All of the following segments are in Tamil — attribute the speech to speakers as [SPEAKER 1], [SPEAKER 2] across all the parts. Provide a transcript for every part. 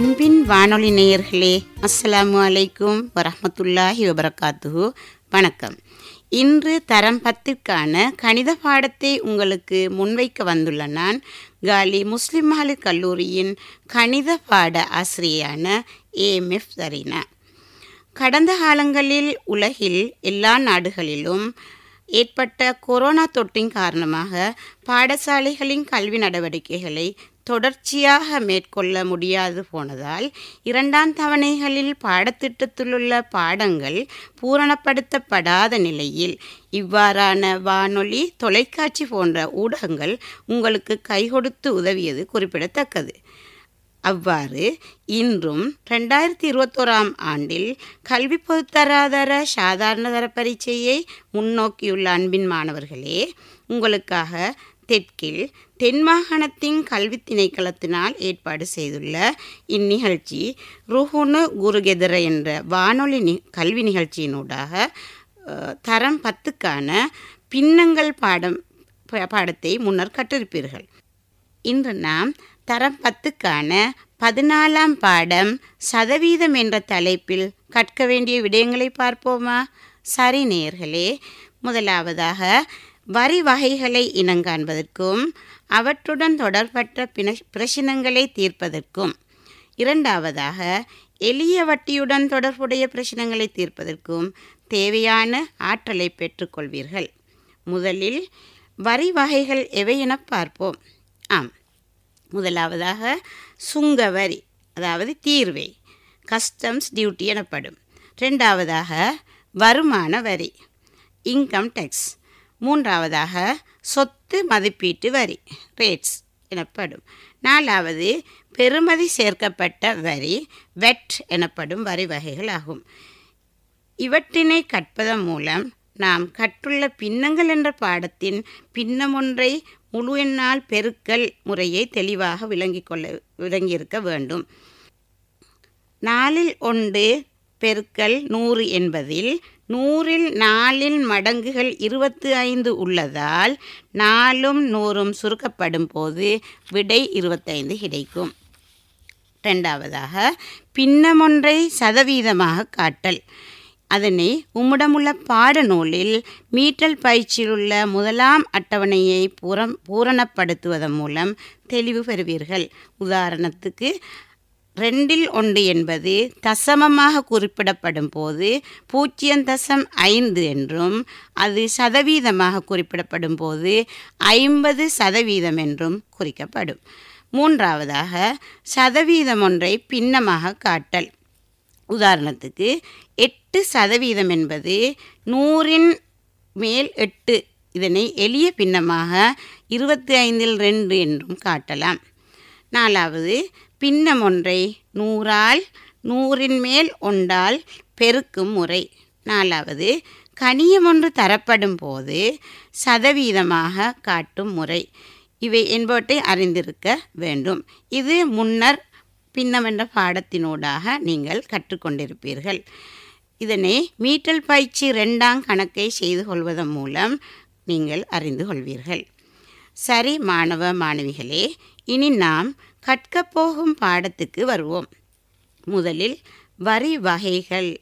[SPEAKER 1] அன்பின் வானொலி நேயர்களே அஸ்ஸலாமு அலைக்கும் வரஹ்மத்துல்லாஹி வபரகாத்துஹு வணக்கம் இன்று தரம் பத்திற்கான கணித பாடத்தை உங்களுக்கு முன்வைக்க வந்துள்ள நான் காலி முஸ்லிம் மகளிர் கல்லூரியின் கணித பாட ஆசிரியரான ஏஎம்எஃப் தரீனா கடந்த காலங்களில் உலகில் எல்லா நாடுகளிலும் ஏற்பட்ட கொரோனா தொற்றின் காரணமாக பாடசாலைகளின் கல்வி நடவடிக்கைகளை தொடர்ச்சியாக மேற்கொள்ள முடியாது போனதால் இரண்டாம் தவணைகளில் பாடத்திட்டத்திலுள்ள பாடங்கள் பூரணப்படுத்தப்படாத நிலையில் இவ்வாறான வானொலி தொலைக்காட்சி போன்ற ஊடகங்கள் உங்களுக்கு கை கொடுத்து உதவியது குறிப்பிடத்தக்கது அவ்வாறு இன்றும் ரெண்டாயிரத்தி இருபத்தோராம் ஆண்டில் கல்வி பொதுத்தராதர சாதாரண தர பரீட்சையை முன்னோக்கியுள்ள அன்பின் மாணவர்களே உங்களுக்காக தெற்கில் தென் மாகாணத்தின் கல்வி திணைக்களத்தினால் ஏற்பாடு செய்துள்ள இந்நிகழ்ச்சி ருஹுனு குருகெதர என்ற வானொலி நி கல்வி நிகழ்ச்சியினூடாக அஹ், தரம் பத்துக்கான பின்னங்கள் பாடம் ப- பாடத்தை முன்னர் கற்றிருப்பீர்கள் இன்று நாம் தரம் பத்துக்கான பதினாலாம் பாடம் சதவீதம் என்ற தலைப்பில் கற்க வேண்டிய விடயங்களை பார்ப்போமா சரி நேயர்களே முதலாவதாக வரி வகைகளை இனங்காண்பதற்கும் அவற்றுடன் தொடர்பற்ற பின பிரச்சனங்களை தீர்ப்பதற்கும் இரண்டாவதாக எளிய வட்டியுடன் தொடர்புடைய பிரச்சனைகளை தீர்ப்பதற்கும் தேவையான ஆற்றலை பெற்றுக்கொள்வீர்கள் முதலில் வரி வகைகள் எவை என பார்ப்போம் ஆம் முதலாவதாக சுங்க வரி அதாவது தீர்வை கஸ்டம்ஸ் டியூட்டி எனப்படும் ரெண்டாவதாக வருமான வரி இன்கம் டேக்ஸ் மூன்றாவதாக சொத்து மதிப்பீட்டு வரி ரேட்ஸ் எனப்படும் நாலாவது பெறுமதி சேர்க்கப்பட்ட வரி வெட் எனப்படும் வரி வகைகள் ஆகும் இவற்றினை கற்பதன் மூலம் நாம் கற்றுள்ள பின்னங்கள் என்ற பாடத்தின் பின்னம் ஒன்றை முழு எண்ணால் பெருக்கல் முறையை தெளிவாக விளங்கிக் கொள்ள விளங்கியிருக்க வேண்டும் நாலில் ஒன்று பெருக்கல் நூறு என்பதில் நூறில் நாலில் மடங்குகள் இருபத்து ஐந்து உள்ளதால் நாலும் நூறும் சுருக்கப்படும் போது விடை இருபத்தைந்து கிடைக்கும் ரெண்டாவதாக பின்னமொன்றை சதவீதமாக காட்டல் அதனை உம்மிடமுள்ள பாடநூலில் மீட்டல் பயிற்சியிலுள்ள முதலாம் அட்டவணையை பூரம் பூரணப்படுத்துவதன் மூலம் தெளிவு பெறுவீர்கள் உதாரணத்துக்கு ரெண்டில் ஒன்று என்பது தசமமாக குறிப்பிடப்படும் போது பூஜ்ஜியம் தசம் ஐந்து என்றும் அது சதவீதமாக குறிப்பிடப்படும் போது ஐம்பது சதவீதம் என்றும் குறிக்கப்படும் மூன்றாவதாக சதவீதம் ஒன்றை பின்னமாக காட்டல் உதாரணத்துக்கு எட்டு சதவீதம் என்பது நூறின் மேல் எட்டு இதனை எளிய பின்னமாக இருபத்தி ஐந்தில் ரெண்டு என்றும் காட்டலாம் நாலாவது பின்னம் ஒன்றை நூறால் நூறின் மேல் ஒன்றால் பெருக்கும் முறை நாலாவது கணியம் ஒன்று தரப்படும் போது சதவீதமாக காட்டும் முறை இவை என்பவற்றை அறிந்திருக்க வேண்டும் இது முன்னர் பின்னம் என்ற பாடத்தினூடாக நீங்கள் கற்றுக்கொண்டிருப்பீர்கள் இதனை மீட்டல் பயிற்சி ரெண்டாம் கணக்கை செய்து கொள்வதன் மூலம் நீங்கள் அறிந்து கொள்வீர்கள் சரி மாணவ மாணவிகளே இனி நாம் கற்கப் போகும் பாடத்துக்கு வருவோம் முதலில் வரி வகைகள்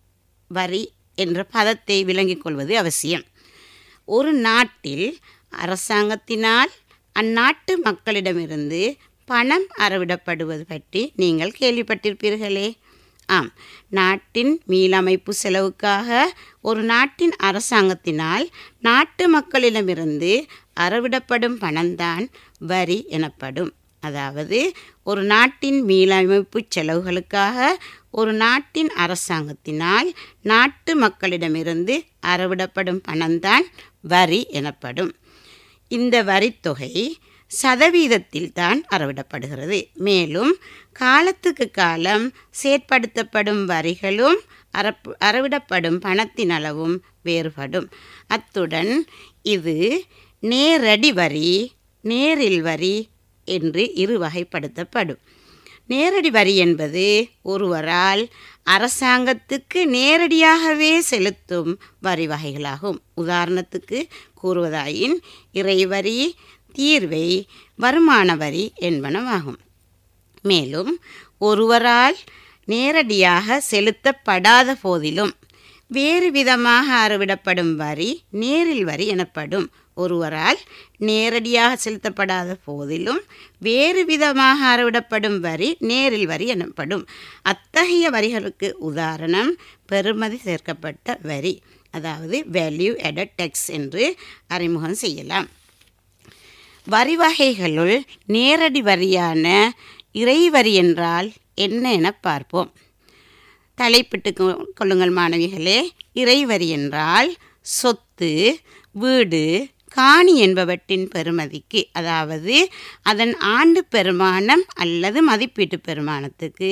[SPEAKER 1] வரி என்ற பதத்தை விளங்கிக் கொள்வது அவசியம் ஒரு நாட்டில் அரசாங்கத்தினால் அந்நாட்டு மக்களிடமிருந்து பணம் அறவிடப்படுவது பற்றி நீங்கள் கேள்விப்பட்டிருப்பீர்களே ஆம் நாட்டின் மீளமைப்பு செலவுக்காக ஒரு நாட்டின் அரசாங்கத்தினால் நாட்டு மக்களிடமிருந்து அறவிடப்படும் பணம்தான் வரி எனப்படும் அதாவது ஒரு நாட்டின் மீளமைப்பு செலவுகளுக்காக ஒரு நாட்டின் அரசாங்கத்தினால் நாட்டு மக்களிடமிருந்து அறவிடப்படும் பணம்தான் வரி எனப்படும் இந்த வரித்தொகை சதவீதத்தில் தான் அறவிடப்படுகிறது மேலும் காலத்துக்கு காலம் செயற்படுத்தப்படும் வரிகளும் அறப்பு அறவிடப்படும் பணத்தின் அளவும் வேறுபடும் அத்துடன் இது நேரடி வரி நேரில் வரி என்று இரு வகைப்படுத்தப்படும் நேரடி வரி என்பது ஒருவரால் அரசாங்கத்துக்கு நேரடியாகவே செலுத்தும் வரி வகைகளாகும் உதாரணத்துக்கு கூறுவதாயின் இறைவரி தீர்வை வருமான வரி என்பனவாகும் மேலும் ஒருவரால் நேரடியாக செலுத்தப்படாத போதிலும் வேறு விதமாக அறவிடப்படும் வரி நேரில் வரி எனப்படும் ஒருவரால் நேரடியாக செலுத்தப்படாத போதிலும் வேறு விதமாக அறவிடப்படும் வரி நேரில் வரி எனப்படும் அத்தகைய வரிகளுக்கு உதாரணம் பெறுமதி சேர்க்கப்பட்ட வரி அதாவது வேல்யூ added டெக்ஸ் என்று அறிமுகம் செய்யலாம் வரி வகைகளுள் நேரடி வரியான இறைவரி என்றால் என்ன என பார்ப்போம் தலைப்பிட்டு கொ- கொள்ளுங்கள் மாணவிகளே இறைவரி என்றால் சொத்து வீடு காணி என்பவற்றின் பெறுமதிக்கு அதாவது அதன் ஆண்டு பெருமானம் அல்லது மதிப்பீட்டு பெருமானத்துக்கு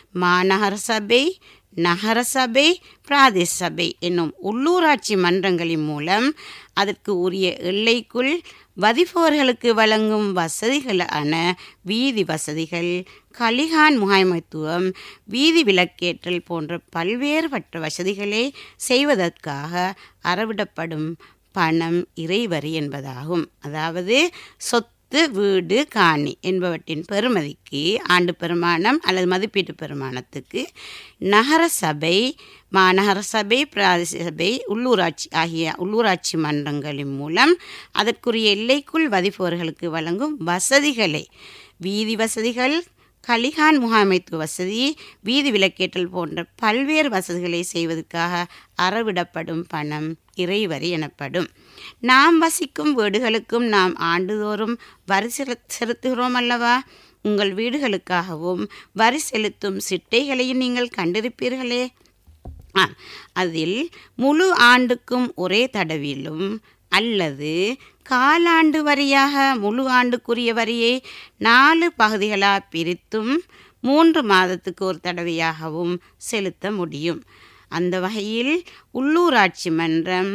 [SPEAKER 1] மாநகர சபை நகர சபை பிராதேச சபை என்னும் உள்ளூராட்சி மன்றங்களின் மூலம் அதற்கு உரிய எல்லைக்குள் வதிப்பவர்களுக்கு வழங்கும் வசதிகளான வீதி வசதிகள் கலிகான் முகாமைத்துவம் வீதி விளக்கேற்றல் போன்ற பல்வேறுபட்ட வசதிகளை செய்வதற்காக அறவிடப்படும் பணம் இறைவரி என்பதாகும் அதாவது சொத்து வீடு காணி என்பவற்றின் பெறுமதிக்கு ஆண்டு பெருமானம் அல்லது மதிப்பீட்டு பெருமானத்துக்கு நகர சபை மாநகர சபை பிராதேச சபை உள்ளூராட்சி ஆகிய உள்ளூராட்சி மன்றங்களின் மூலம் அதற்குரிய எல்லைக்குள் வதிப்பவர்களுக்கு வழங்கும் வசதிகளை வீதி வசதிகள் கலிகான் முகாமைத்துவ வசதி வீதி விளக்கேற்றல் போன்ற பல்வேறு வசதிகளை செய்வதற்காக அறவிடப்படும் பணம் இறைவரி எனப்படும் நாம் வசிக்கும் வீடுகளுக்கும் நாம் ஆண்டுதோறும் வரி செலு செலுத்துகிறோம் அல்லவா உங்கள் வீடுகளுக்காகவும் வரி செலுத்தும் சிட்டைகளையும் நீங்கள் கண்டிருப்பீர்களே ஆ, அதில் முழு ஆண்டுக்கும் ஒரே தடவிலும் அல்லது காலாண்டு வரியாக முழு ஆண்டுக்குரிய வரியை நாலு பகுதிகளாக பிரித்தும் மூன்று மாதத்துக்கு ஒரு தடவையாகவும் செலுத்த முடியும் அந்த வகையில் உள்ளூராட்சி மன்றம்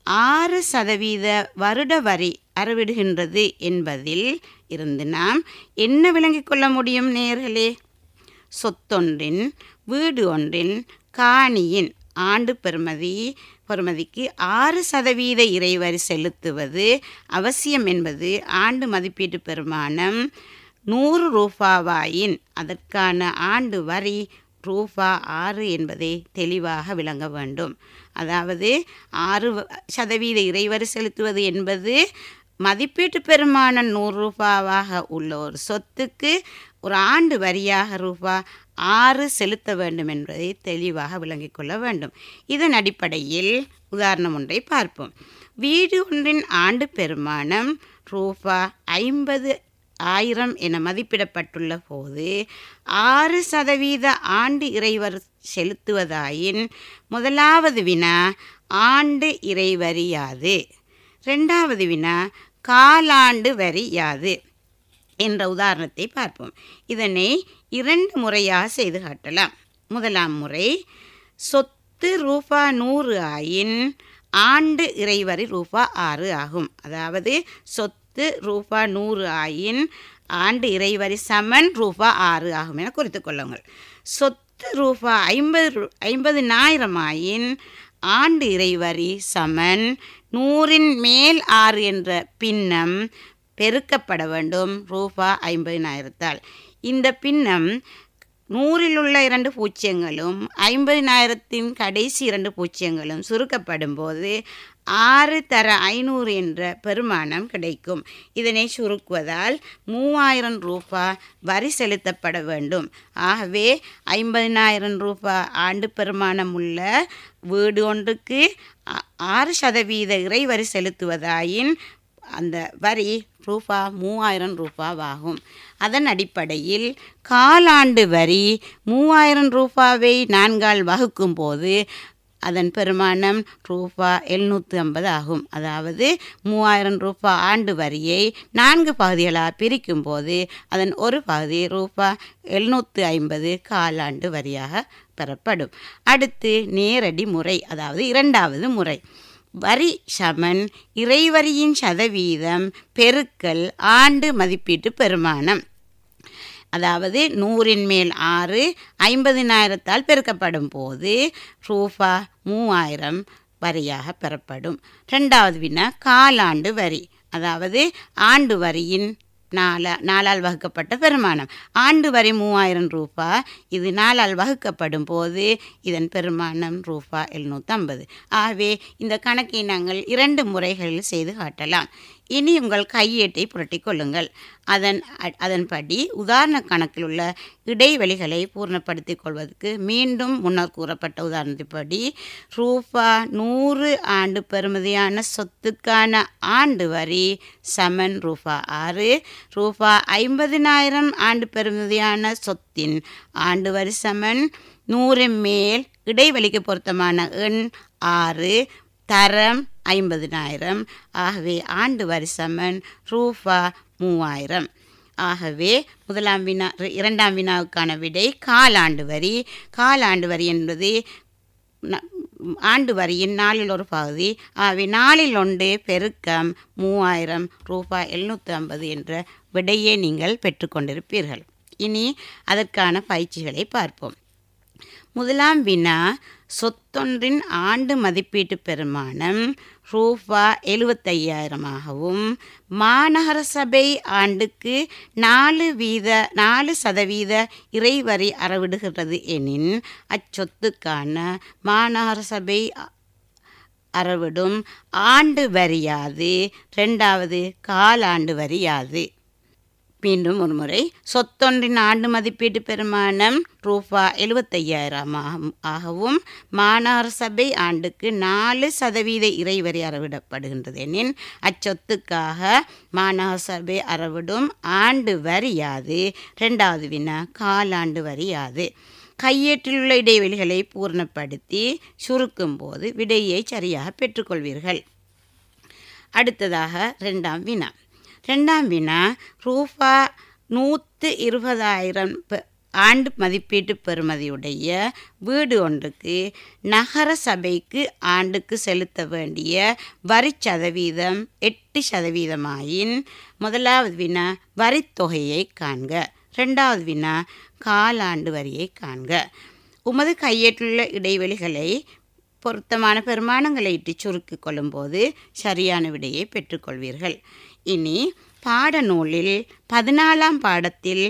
[SPEAKER 1] ஆறு சதவீத வருட வரி அறவிடுகின்றது என்பதில் இருந்து நாம் என்ன விளங்கிக் கொள்ள முடியும் நேர்களே சொத்தொன்றின் வீடு ஒன்றின் காணியின் ஆண்டு பெறுமதி பெறுமதிக்கு ஆறு சதவீத இறைவரி செலுத்துவது அவசியம் என்பது ஆண்டு மதிப்பீட்டு பெருமானம் நூறு ரூபாவாயின் அதற்கான ஆண்டு வரி ரூபா ஆறு என்பதை தெளிவாக விளங்க வேண்டும் அதாவது ஆறு வ- சதவீத இறைவரி செலுத்துவது என்பது மதிப்பீட்டு பெருமானம் நூறு ரூபாவாக உள்ள ஒரு சொத்துக்கு ஒரு ஆண்டு வரியாக ரூபா ஆறு செலுத்த வேண்டும் என்பதை தெளிவாக விளங்கிக் கொள்ள வேண்டும் இதன் அடிப்படையில் உதாரணம் ஒன்றை பார்ப்போம் வீடு ஒன்றின் ஆண்டு பெருமானம் ரூபா ஐம்பது ஆயிரம் என மதிப்பிடப்பட்டுள்ள போது ஆறு சதவீத ஆண்டு இறைவர் செலுத்துவதாயின் முதலாவது வினா ஆண்டு இறைவரி யாது ரெண்டாவது வினா காலாண்டு வரி யாது என்ற உதாரணத்தை பார்ப்போம் இதனை இரண்டு முறையாக செய்து காட்டலாம் முதலாம் முறை சொத்து ரூபா நூறு ஆயின் ஆண்டு இறைவரி ரூபா ஆறு ஆகும் அதாவது சொத்து ரூபா நூறு ஆயின் ஆண்டு இறைவரி சமன் ரூபா ஆறு ஆகும் என குறித்து கொள்ளுங்கள் சொத்து ரூபா ஐம்பது ரூ- ஐம்பதினாயிரம் ஆயின் ஆண்டு இறைவரி சமன் நூறின் மேல் ஆறு என்ற பின்னம் பெருக்கப்பட வேண்டும் ரூபா ஐம்பதினாயிரத்தால் இந்த பின்னம் நூறில் உள்ள இரண்டு பூஜ்ஜியங்களும் ஐம்பதினாயிரத்தின் கடைசி இரண்டு பூஜ்ஜியங்களும் சுருக்கப்படும் போது ஆறு தர ஐநூறு என்ற பெருமானம் கிடைக்கும் இதனை சுருக்குவதால் மூவாயிரம் ரூபாய் வரி செலுத்தப்பட வேண்டும் ஆகவே ஐம்பதினாயிரம் ரூபாய் ஆண்டு பெருமானம் உள்ள வீடு ஒன்றுக்கு ஆ- ஆறு சதவீத இறைவரி செலுத்துவதாயின் அந்த வரி ரூபா மூவாயிரம் ரூபாவாகும் அதன் அடிப்படையில் காலாண்டு வரி மூவாயிரம் ரூபாவை நான்கால் வகுக்கும் போது அதன் பெருமானம் ரூபா எழுநூற்றி ஐம்பது ஆகும் அதாவது மூவாயிரம் ரூபா ஆண்டு வரியை நான்கு பகுதிகளாக பிரிக்கும் போது அதன் ஒரு பகுதி ரூபா எழுநூற்றி ஐம்பது காலாண்டு வரியாக பெறப்படும் அடுத்து நேரடி முறை அதாவது இரண்டாவது முறை வரி சமன் இறைவரியின் சதவீதம் பெருக்கல் ஆண்டு மதிப்பீட்டு பெருமானம் அதாவது நூறின் மேல் ஆறு ஐம்பதினாயிரத்தால் பெருக்கப்படும் போது ரூபா மூவாயிரம் வரியாக பெறப்படும் ரெண்டாவது வினா காலாண்டு வரி அதாவது ஆண்டு வரியின் நாலா நாலால் வகுக்கப்பட்ட பெருமானம் ஆண்டு வரி மூவாயிரம் ரூபா இது நாலால் வகுக்கப்படும் போது இதன் பெருமானம் ரூபா எழுநூற்றம்பது ஆகவே இந்த கணக்கை நாங்கள் இரண்டு முறைகளில் செய்து காட்டலாம் இனி உங்கள் கையேட்டை புரட்டிக் கொள்ளுங்கள் அதன் அ- அதன்படி உதாரண கணக்கில் உள்ள இடைவெளிகளை பூர்ணப்படுத்திக் கொள்வதற்கு மீண்டும் முன்னர் கூறப்பட்ட உதாரணத்தின்படி ரூபா நூறு ஆண்டு பெறுமதியான சொத்துக்கான ஆண்டு வரி சமன் ரூபா ஆறு ரூபா ஐம்பதினாயிரம் ஆண்டு பெறுமதியான சொத்தின் ஆண்டு வரி சமன் நூறு மேல் இடைவெளிக்கு பொருத்தமான எண் ஆறு தரம் ஐம்பதினாயிரம் ஆகவே ஆண்டு வரி சமன் ரூபா மூவாயிரம் ஆகவே முதலாம் வினா இரண்டாம் வினாவுக்கான விடை காலாண்டு வரி காலாண்டு வரி என்பது ந- ஆண்டு வரியின் நாளில் ஒரு பகுதி ஆகவே நாளில் ஒன்று பெருக்கம் மூவாயிரம் ரூபாய் எழுநூற்றி ஐம்பது என்ற விடையை நீங்கள் பெற்றுக்கொண்டிருப்பீர்கள் இனி அதற்கான பயிற்சிகளை பார்ப்போம் முதலாம் வினா சொத்தொன்றின் ஆண்டு மதிப்பீட்டு பெருமானம் ரூபா எழுபத்தையாயிரமாகவும் மாநகர சபை ஆண்டுக்கு நாலு வீத நாலு சதவீத இறைவரி அறவிடுகிறது எனின் அச்சொத்துக்கான மாநகர சபை அ- அறவிடும் ஆண்டு வரியாது ரெண்டாவது காலாண்டு வரியாது மீண்டும் ஒரு முறை சொத்தொன்றின் ஆண்டு மதிப்பீட்டு பெருமானம் ரூபா எழுபத்தையாயிரம் ஆகவும் மாநகர சபை ஆண்டுக்கு நாலு சதவீத இறைவரி அறவிடப்படுகின்றது எனின் அச்சொத்துக்காக மாநகர சபை அறவிடும் ஆண்டு வரியாது ரெண்டாவது வினா காலாண்டு வரியாது கையேற்றில் உள்ள இடைவெளிகளை பூர்ணப்படுத்தி சுருக்கும் போது விடையை சரியாக பெற்றுக்கொள்வீர்கள் அடுத்ததாக ரெண்டாம் வினா ரெண்டாம் வினா ரூபா நூற்று இருபதாயிரம் பெ- ஆண்டு மதிப்பீட்டு பெறுமதியுடைய வீடு ஒன்றுக்கு நகர சபைக்கு ஆண்டுக்கு செலுத்த வேண்டிய வரி சதவீதம் எட்டு சதவீதமாயின் முதலாவது வினா வரித்தொகையை காண்க ரெண்டாவது வினா காலாண்டு வரியை காண்க உமது கையேற்றுள்ள இடைவெளிகளை பொருத்தமான பெருமானங்களை இட்டு சுருக்கிக் கொள்ளும்போது சரியான விடையை பெற்றுக்கொள்வீர்கள் இனி பாடநூலில் பதினாலாம் பாடத்தில்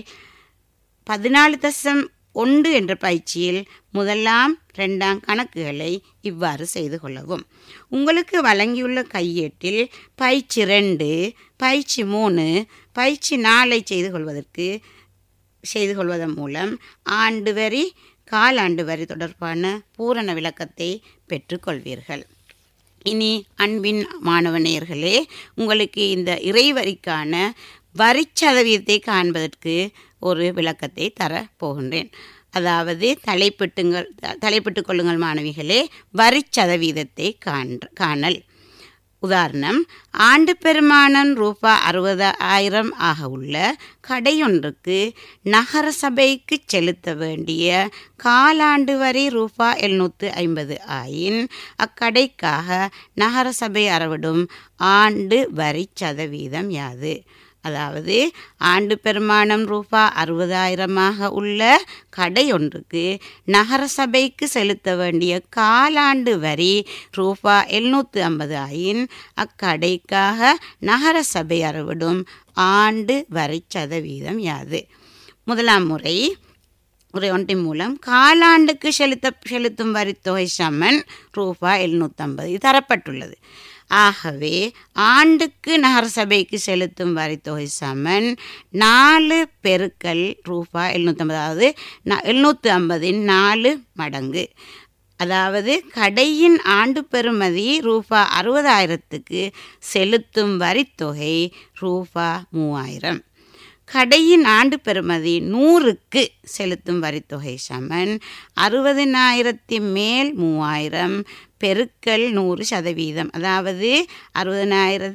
[SPEAKER 1] பதினாலு தசம் ஒன்று என்ற பயிற்சியில் முதலாம் ரெண்டாம் கணக்குகளை இவ்வாறு செய்து கொள்ளவும் உங்களுக்கு வழங்கியுள்ள கையேட்டில் பயிற்சி ரெண்டு பயிற்சி மூணு பயிற்சி நாலை செய்து கொள்வதற்கு செய்து கொள்வதன் மூலம் ஆண்டு வரி காலாண்டு வரி தொடர்பான பூரண விளக்கத்தை பெற்றுக்கொள்வீர்கள் இனி அன்பின் மாணவநேயர்களே உங்களுக்கு இந்த இறைவரிக்கான வரி சதவீதத்தை காண்பதற்கு ஒரு விளக்கத்தை தர போகின்றேன் அதாவது தலைப்பிட்டுங்கள் தலைப்பிட்டுக் கொள்ளுங்கள் மாணவிகளே வரி சதவீதத்தை காண்ற காணல் உதாரணம் ஆண்டு பெருமானம் ரூபா அறுபதாயிரம் ஆக உள்ள கடையொன்றுக்கு நகர சபைக்கு செலுத்த வேண்டிய காலாண்டு வரி ரூபா எழுநூற்று ஐம்பது ஆயின் அக்கடைக்காக நகர சபை அறவிடும் ஆண்டு வரி சதவீதம் யாது அதாவது ஆண்டு பெருமானம் ரூபா அறுபதாயிரமாக உள்ள கடை ஒன்றுக்கு நகர சபைக்கு செலுத்த வேண்டிய காலாண்டு வரி ரூபா எழுநூற்று ஐம்பது ஆயின் அக்கடைக்காக நகர சபை அறவிடும் ஆண்டு வரி சதவீதம் யாது முதலாம் முறை உரை ஒன்றின் மூலம் காலாண்டுக்கு செலுத்த செலுத்தும் வரித்தொகை சமன் ரூபா எழுநூற்றம்பது இது தரப்பட்டுள்ளது ஆகவே ஆண்டுக்கு நகர சபைக்கு செலுத்தும் வரித்தொகை சமன் நாலு பெருக்கல் ரூபா எழுநூற்றம்பது அதாவது ந- எழுநூற்று ஐம்பதின் நாலு மடங்கு அதாவது கடையின் ஆண்டு பெறுமதி ரூபா அறுபதாயிரத்துக்கு செலுத்தும் வரித்தொகை ரூபா மூவாயிரம் கடையின் ஆண்டு பெறுமதி நூறுக்கு செலுத்தும் வரித்தொகை சமன் அறுபதினாயிரத்தி மேல் மூவாயிரம் பெருக்கல் நூறு சதவீதம் அதாவது அறுபதினாயிரம்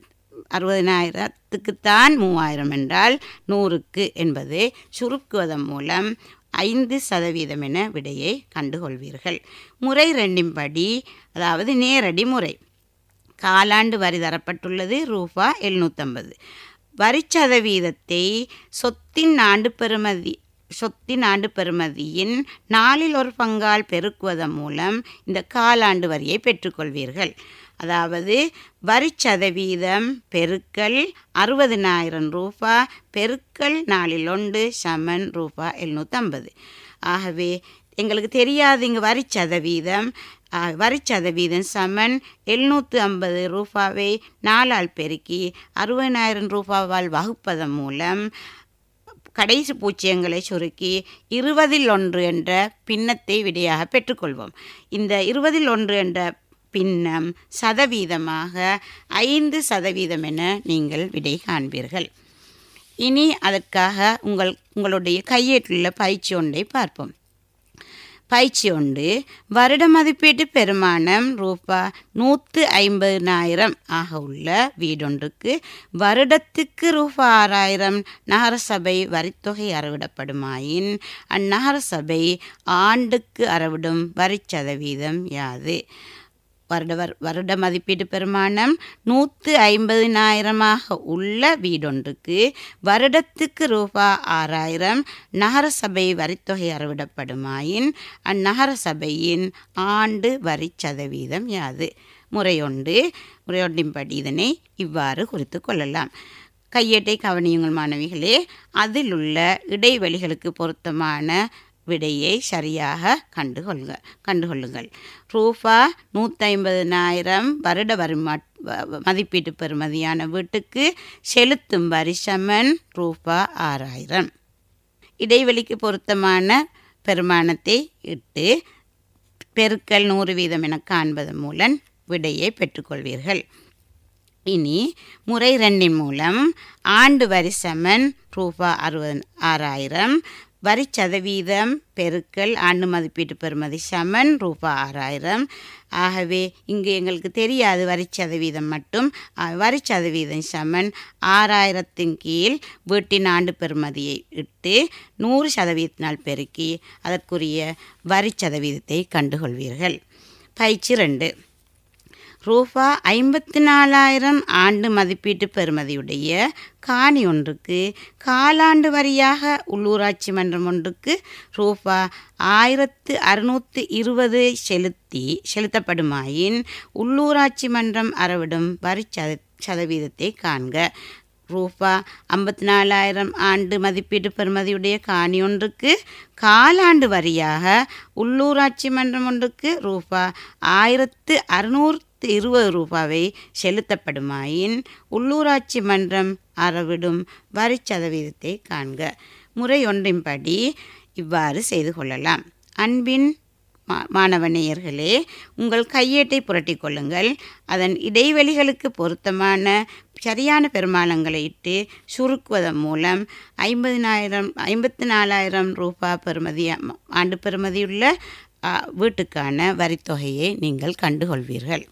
[SPEAKER 1] அறுபதினாயிரத்துக்குத்தான் மூவாயிரம் என்றால் நூறுக்கு என்பது சுருக்குவதன் மூலம் ஐந்து சதவீதம் என விடையை கண்டுகொள்வீர்கள் முறை ரெண்டின்படி அதாவது நேரடி முறை காலாண்டு வரி தரப்பட்டுள்ளது ரூபா எழுநூற்றம்பது வரி சதவீதத்தை சொத்தின் ஆண்டு பெறுமதி சொத்தின் ஆண்டு பெறுமதியின் நாலில் ஒரு பங்கால் பெருக்குவதன் மூலம் இந்த காலாண்டு வரியை பெற்றுக்கொள்வீர்கள் அதாவது வரி சதவீதம் பெருக்கல் அறுபதினாயிரம் ரூபா பெருக்கல் நாலில் ஒன்று சமன் ரூபா எழுநூற்றம்பது ஆகவே எங்களுக்கு தெரியாது இங்கே வரி சதவீதம் ஆ, வரி சதவீதம் சமன் எழுநூற்று ஐம்பது ரூபாவை நாலால் பெருக்கி அறுபதினாயிரம் ரூபாவால் வகுப்பதன் மூலம் கடைசி பூச்சியங்களை சுருக்கி இருபதில் ஒன்று என்ற பின்னத்தை விடையாக பெற்றுக்கொள்வோம் இந்த இருபதில் ஒன்று என்ற பின்னம் சதவீதமாக ஐந்து சதவீதம் என நீங்கள் விடை காண்பீர்கள் இனி அதற்காக உங்கள் உங்களுடைய கையேட்டுள்ள பயிற்சி ஒன்றை பார்ப்போம் பயிற்சி உண்டு வருட மதிப்பீட்டு பெருமானம் ரூபா நூற்று ஐம்பதினாயிரம் ஆக உள்ள வீடொன்றுக்கு வருடத்துக்கு ரூபா ஆறாயிரம் நகரசபை வரித்தொகை அறவிடப்படுமாயின் அந்நகரசபை ஆண்டுக்கு அறவிடும் வரி சதவீதம் யாது வருட வர்- வருட மதிப்பீட்டு பெருமானம் நூற்று ஐம்பதினாயிரமாக உள்ள வீடொன்றுக்கு வருடத்துக்கு ரூபா ஆறாயிரம் நகரசபை வரித்தொகை அறவிடப்படுமாயின் அந்நகர சபையின் ஆண்டு வரி சதவீதம் யாது முறையொன்று முறையொன்றின்படி இதனை இவ்வாறு குறித்து கொள்ளலாம் கையேட்டை கவனியுங்கள் மாணவிகளே அதில் உள்ள இடைவெளிகளுக்கு பொருத்தமான விடையை சரியாக கண்டுகொள்க கண்டுகொள்ளுங்கள் ரூபா நூற்றி வருட வரி மதிப்பீட்டு பெறுமதியான வீட்டுக்கு செலுத்தும் வரி சமன் ரூபா ஆறாயிரம் இடைவெளிக்கு பொருத்தமான பெருமானத்தை இட்டு பெருக்கல் நூறு வீதம் என காண்பதன் மூலம் விடையை பெற்றுக்கொள்வீர்கள் இனி முறை ரெண்டின் மூலம் ஆண்டு வரி சமன் ரூபா அறுபது ஆறாயிரம் வரி சதவீதம் பெருக்கல் ஆண்டு மதிப்பீட்டு பெறுமதி சமன் ரூபா ஆறாயிரம் ஆகவே இங்கு எங்களுக்கு தெரியாது வரி சதவீதம் மட்டும் அஹ், வரி சதவீதம் சமன் ஆறாயிரத்தின் கீழ் வீட்டின் ஆண்டு பெறுமதியை இட்டு நூறு சதவீதத்தினால் பெருக்கி அதற்குரிய வரி சதவீதத்தை கண்டுகொள்வீர்கள் பயிற்சி ரெண்டு ரூபா ஐம்பத்தி நாலாயிரம் ஆண்டு மதிப்பீட்டு பெறுமதியுடைய காணி ஒன்றுக்கு காலாண்டு வரியாக உள்ளூராட்சி மன்றம் ஒன்றுக்கு ரூபா ஆயிரத்து அறுநூற்று இருபது செலுத்தி செலுத்தப்படுமாயின் உள்ளூராட்சி மன்றம் அறவிடும் வரி சத சதவீதத்தை காண்க ரூபா ஐம்பத்தி நாலாயிரம் ஆண்டு மதிப்பீட்டு பெறுமதியுடைய காணி ஒன்றுக்கு காலாண்டு வரியாக உள்ளூராட்சி மன்றம் ஒன்றுக்கு ரூபா ஆயிரத்து அறுநூற்று இருபது ரூபாவை செலுத்தப்படுமாயின் உள்ளூராட்சி மன்றம் அறவிடும் வரி சதவீதத்தை காண்க முறை ஒன்றின்படி இவ்வாறு செய்து கொள்ளலாம் அன்பின் மா- மாணவ நேயர்களே உங்கள் கையேட்டை புரட்டிக் கொள்ளுங்கள் அதன் இடைவெளிகளுக்கு பொருத்தமான சரியான பெருமானங்களை இட்டு சுருக்குவதன் மூலம் ஐம்பதினாயிரம் ஐம்பத்தி நாலாயிரம் ரூபாய் பெறுமதி ஆண்டு பெறுமதியுள்ள ஆ, வீட்டுக்கான வரித்தொகையை நீங்கள் கண்டுகொள்வீர்கள்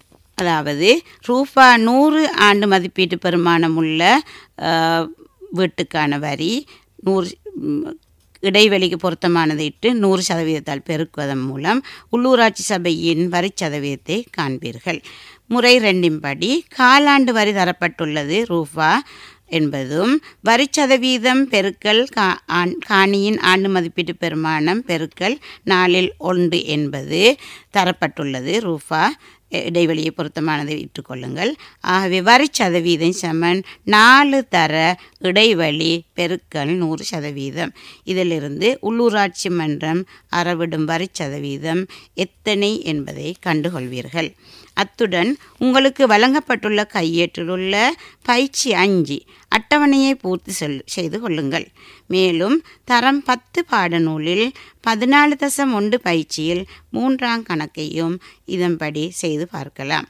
[SPEAKER 1] அதாவது ரூபா நூறு ஆண்டு மதிப்பீட்டு பெருமானம் உள்ள ஆ, வீட்டுக்கான வரி நூறு ம், இடைவெளிக்கு பொருத்தமானதை இட்டு நூறு சதவீதத்தால் பெருக்குவதன் மூலம் உள்ளூராட்சி சபையின் வரி சதவீதத்தை காண்பீர்கள் முறை ரெண்டின்படி காலாண்டு வரி தரப்பட்டுள்ளது ரூபா என்பதும் வரி சதவீதம் பெருக்கல் கா ஆண் காணியின் ஆண்டு மதிப்பீட்டு பெருமானம் பெருக்கல் நாலில் ஒன்று என்பது தரப்பட்டுள்ளது ரூபா இடைவெளியை பொருத்தமானதை இட்டுக்கொள்ளுங்கள் ஆகவே வரி சதவீதம் சமன் நாலு தர இடைவெளி பெருக்கல் நூறு சதவீதம் இதிலிருந்து உள்ளூராட்சி மன்றம் அறவிடும் வரி சதவீதம் எத்தனை என்பதை கண்டுகொள்வீர்கள் அத்துடன் உங்களுக்கு வழங்கப்பட்டுள்ள கையேற்றிலுள்ள பயிற்சி அஞ்சு அட்டவணையை பூர்த்தி செல் செய்து கொள்ளுங்கள் மேலும் தரம் பத்து பாடநூலில் பதினாலு தசம் ஒன்று பயிற்சியில் மூன்றாம் கணக்கையும் இதன்படி செய்து பார்க்கலாம்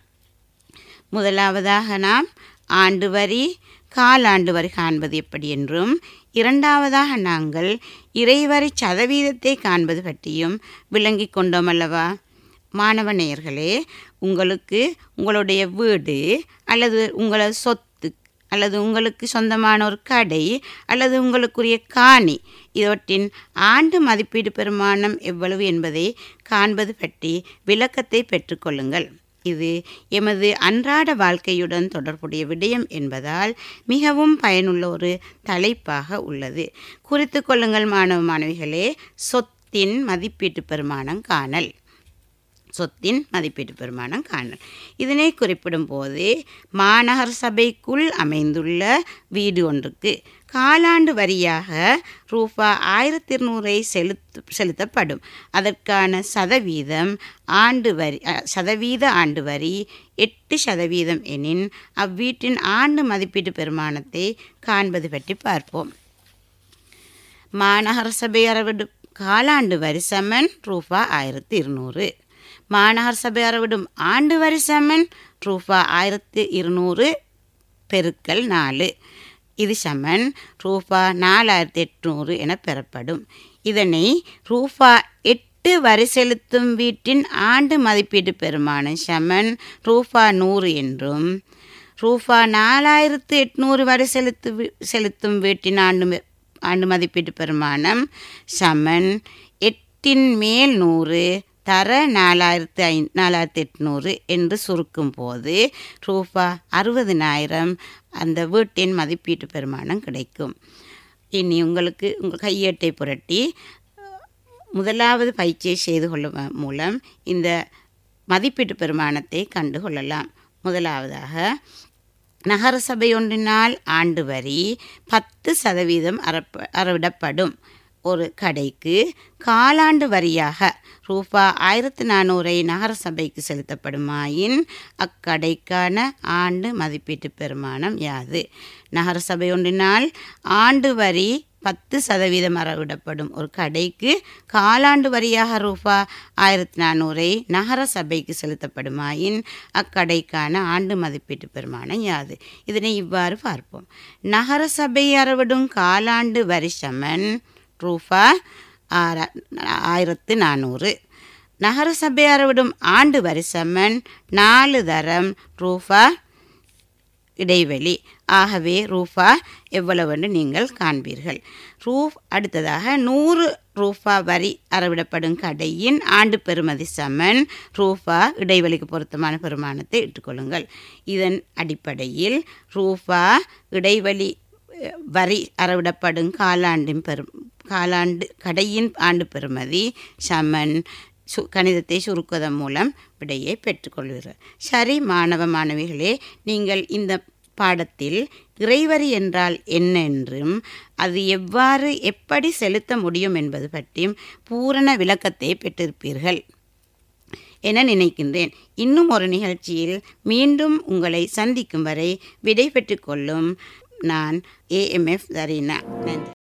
[SPEAKER 1] முதலாவதாக நாம் ஆண்டு வரி காலாண்டு வரி காண்பது எப்படி என்றும் இரண்டாவதாக நாங்கள் இறைவரி சதவீதத்தை காண்பது பற்றியும் விளங்கிக் கொண்டோம் அல்லவா மாணவ நேயர்களே உங்களுக்கு உங்களுடைய வீடு அல்லது உங்களது சொத்து அல்லது உங்களுக்கு சொந்தமான ஒரு கடை அல்லது உங்களுக்குரிய காணி இவற்றின் ஆண்டு மதிப்பீடு பெருமானம் எவ்வளவு என்பதை காண்பது பற்றி விளக்கத்தை பெற்றுக்கொள்ளுங்கள் இது எமது அன்றாட வாழ்க்கையுடன் தொடர்புடைய விடயம் என்பதால் மிகவும் பயனுள்ள ஒரு தலைப்பாக உள்ளது குறித்து கொள்ளுங்கள் மாணவ மாணவிகளே சொத்தின் மதிப்பீட்டு பெருமானம் காணல் சொத்தின் மதிப்பீட்டு பெருமானம் காணல் இதனை குறிப்பிடும் போது மாநகர சபைக்குள் அமைந்துள்ள வீடு ஒன்றுக்கு காலாண்டு வரியாக ரூபா ஆயிரத்தி இருநூறை செலுத்து செலுத்தப்படும் அதற்கான சதவீதம் ஆண்டு வரி அ, சதவீத ஆண்டு வரி எட்டு சதவீதம் எனின் அவ்வீட்டின் ஆண்டு மதிப்பீட்டு பெருமானத்தை காண்பது பற்றி பார்ப்போம் மாநகர சபை அறவிடும் காலாண்டு வரி சமன் ரூபா ஆயிரத்தி இருநூறு மாநகர சபை அறவிடும் ஆண்டு வரி சமன் ரூபா ஆயிரத்தி இருநூறு பெருக்கல் நாலு இது சமன் ரூபா நாலாயிரத்தி எட்நூறு என பெறப்படும் இதனை ரூபா எட்டு வரி செலுத்தும் வீட்டின் ஆண்டு மதிப்பீட்டு பெருமானம் சமன் ரூபா நூறு என்றும் ரூபா நாலாயிரத்து எட்நூறு வரை செலுத்து வீ- செலுத்தும் வீட்டின் ஆண்டு மி- ஆண்டு மதிப்பீட்டு பெருமானம் சமன் எட்டின் மேல் நூறு தர நாலாயிரத்து ஐ நாலாயிரத்து எட்நூறு என்று சுருக்கும் போது ரூபா அறுபதினாயிரம் அந்த வீட்டின் மதிப்பீட்டு பெருமானம் கிடைக்கும் இனி உங்களுக்கு உங்கள் கையேட்டை புரட்டி முதலாவது பயிற்சியை செய்து கொள்ளும் மூலம் இந்த மதிப்பீட்டு பெருமானத்தை கண்டு கொள்ளலாம் முதலாவதாக நகர சபை ஒன்றினால் ஆண்டு வரி பத்து சதவீதம் அறப்ப அறவிடப்படும் ஒரு கடைக்கு காலாண்டு வரியாக ரூபா ஆயிரத்து நானூறை நகர சபைக்கு செலுத்தப்படுமாயின் அக்கடைக்கான ஆண்டு மதிப்பீட்டு பெருமானம் யாது நகர சபை ஒன்றினால் ஆண்டு வரி பத்து சதவீதம் அறவிடப்படும் ஒரு கடைக்கு காலாண்டு வரியாக ரூபா ஆயிரத்தி நானூறை நகர சபைக்கு செலுத்தப்படுமாயின் அக்கடைக்கான ஆண்டு மதிப்பீட்டு பெருமானம் யாது இதனை இவ்வாறு பார்ப்போம் நகர சபை அறவிடும் காலாண்டு வரி சமன் ரூபா ஆற- ஆயிரத்து நானூறு நகர சபை அறவிடும் ஆண்டு வரி சமன் நாலு தரம் ரூபா இடைவெளி ஆகவே ரூபா எவ்வளவென்று நீங்கள் காண்பீர்கள் ரூப் அடுத்ததாக நூறு ரூபா வரி அறவிடப்படும் கடையின் ஆண்டு பெறுமதி சமன் ரூபா இடைவெளிக்கு பொருத்தமான பெருமானத்தை இட்டுக்கொள்ளுங்கள் இதன் அடிப்படையில் ரூபா இடைவெளி அஹ், வரி அறவிடப்படும் காலாண்டின் பெரும் காலாண்டு கடையின் ஆண்டு பெறுமதி சமன் சு கணிதத்தை சுருக்குவதன் மூலம் விடையை பெற்றுக்கொள்வீர்கள் சரி மாணவ மாணவிகளே நீங்கள் இந்த பாடத்தில் இறைவரி என்றால் என்ன என்றும் அது எவ்வாறு எப்படி செலுத்த முடியும் என்பது பற்றியும் பூரண விளக்கத்தை பெற்றிருப்பீர்கள் என நினைக்கின்றேன் இன்னும் ஒரு நிகழ்ச்சியில் மீண்டும் உங்களை சந்திக்கும் வரை விடை பெற்றுக் கொள்ளும் நான் ஏஎம்எஃப் தரீனா நன்றி